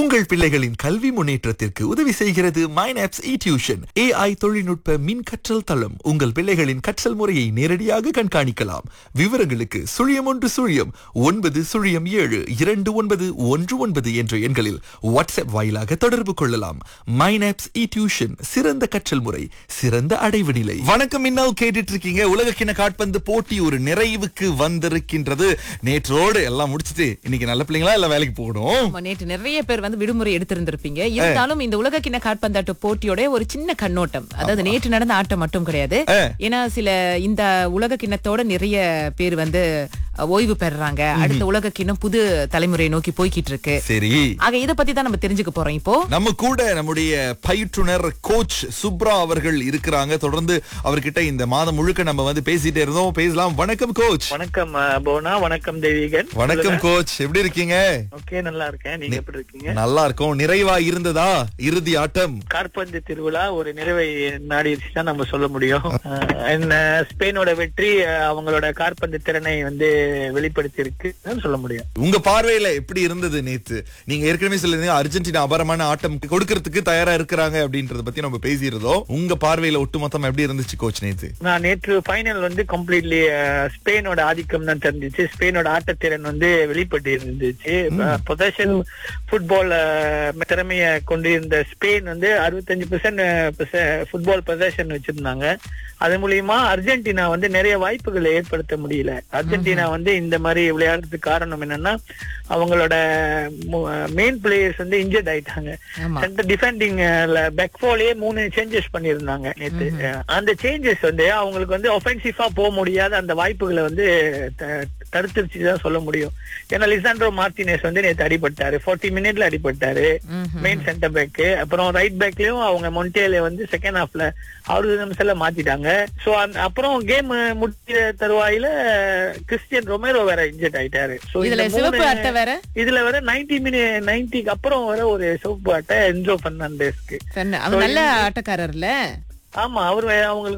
உங்கள் பிள்ளைகளின் கல்வி முன்னேற்றத்திற்கு உதவி செய்கிறது மைனாப்ஸ் இ டியூஷன் ஏஐ தொழில்நுட்ப மின் கற்றல் தளம் உங்கள் பிள்ளைகளின் கற்றல் முறையை நேரடியாக கண்காணிக்கலாம் விவரங்களுக்கு சுழியம் ஒன்று சுழியம் ஒன்பது சுழியம் ஏழு இரண்டு ஒன்பது ஒன்று ஒன்பது என்ற எண்களில் வாட்ஸ்அப் வாயிலாக தொடர்பு கொள்ளலாம் மைனாப்ஸ் இ டியூஷன் சிறந்த கற்றல் முறை சிறந்த அடைவு நிலை வணக்கம் இன்னும் கேட்டுட்டு இருக்கீங்க உலக கிண காட்பந்து போட்டி ஒரு நிறைவுக்கு வந்திருக்கின்றது நேற்றோடு எல்லாம் முடிச்சிட்டு இன்னைக்கு நல்ல பிள்ளைங்களா இல்ல வேலைக்கு போகணும் ஆமா, நேற்று நிறைய பேர் வந்து விடுமுறை எடுத்திருந்திருப்பீங்க இருந்தாலும் இந்த உலக கிண்ண காற்பந்தாட்ட போட்டியோட ஒரு சின்ன கண்ணோட்டம் அதாவது நேற்று நடந்த ஆட்டம் மட்டும் கிடையாது ஆ. ஏன்னா சில இந்த உலக கிண்ணத்தோட நிறைய பேர் வந்து அஹ், ஓய்வு பெறுறாங்க அடுத்த உலக கிண்ணம் புது தலைமுறையை நோக்கி போய்கிட்டு இருக்கு சரி ஆக இத பத்தி தான் நம்ம தெரிஞ்சுக்க போறோம் இப்போ நம்ம கூட நம்முடைய பயிற்றுனர் கோச் சுப்ரா அவர்கள் இருக்கிறாங்க தொடர்ந்து அவர்கிட்ட இந்த மாதம் முழுக்க நம்ம வந்து பேசிட்டே இருந்தோம் பேசலாம் வணக்கம் கோச் வணக்கம் அஹ், போனா வணக்கம் தேவிகன் வணக்கம் கோச் எப்படி இருக்கீங்க ஓகே நல்லா இருக்கேன் நீங்க எப்படி இருக்கீங்க நல்லா இருக்கும் நிறைவா இருந்ததா இறுதி ஆட்டம் காற்பந்து திருவிழா ஒரு நிறைவை நாடிடுச்சு தான் நம்ம சொல்ல முடியும் அஹ், என்ன ஸ்பெயினோட வெற்றி அஹ், அவங்களோட காற்பந்து திறனை வந்து வெளிப்படுத்தி இருக்கு சொல்ல முடியும் உங்க பார்வையில எப்படி இருந்தது நேத்து நீங்க ஏற்கனவே சொல்லிருந்தீங்க அர்ஜென்டினா அபாரமான ஆட்டம் கொடுக்கறதுக்கு தயாரா இருக்கிறாங்க அப்படின்றத பத்தி நம்ம பேசியிருந்தோம் உங்க பார்வையில ஒட்டுமொத்தமா எப்படி இருந்துச்சு கோச் நேத்து நான் நேற்று ஃபைனல் வந்து கம்ப்ளீட்லி ஸ்பெயினோட ஆதிக்கம் தான் தெரிஞ்சிச்சு ஸ்பெயினோட ஆட்டத்திறன் வந்து வெளிப்பட்டு இருந்துச்சு பொசஷன் ஃபுட்பால் திறமைய கொண்டு இருந்த ஸ்பெயின் வந்து அறுபத்தஞ்சு பெர்சன்ட் ஃபுட்பால் பொசஷன் வச்சிருந்தாங்க அது மூலியமா அர்ஜென்டினா வந்து நிறைய வாய்ப்புகளை ஏற்படுத்த முடியல அர்ஜென்டினா வந்து இந்த மாதிரி விளையாடுறதுக்கு காரணம் என்னன்னா அவங்களோட மெயின் பிளேயர்ஸ் வந்து இன்ஜர்ட் ஆயிட்டாங்க ஆமா. சென்டர் டிஃபெண்டிங் பேக்ஃபாலே மூணு சேஞ்சஸ் பண்ணியிருந்தாங்க நேத்து அந்த சேஞ்சஸ் வந்து அவங்களுக்கு வந்து ஒஃபென்சிவா போக முடியாத அந்த வாய்ப்புகளை வந்து த- தடுத்துருச்சு தான் சொல்ல முடியும் ஏன்னா லிசாண்ட்ரோ மார்டினஸ் வந்து நேத்து அடிபட்டாரு 40 மினிட்ல அடிபட்டாரு மெயின் சென்டர் பேக் அப்புறம் ரைட் பேக்லயும் அவங்க மொண்டேல வந்து செகண்ட் ஹாஃப்ல அறுபது நிமிஷத்துல மாத்திட்டாங்க சோ அப்புறம் கேம் முடிக்கிற தருவாயில கிறிஸ்டியன் ரொமேரோ வேற இன்ஜெக்ட் ஆயிட்டாரு So இந்த இதுல சிவப்பு மூணு- அட்டை வேற இதுல வர 90 மினி 90க்கு அப்புறம் வர ஒரு சிவப்பு அட்டை என்ஜோ பெர்னாண்டஸ்க்கு சொன்ன- அவர் நல்ல ஆட்டக்காரர்ல ஆமா அவரு அவங்களுக்கு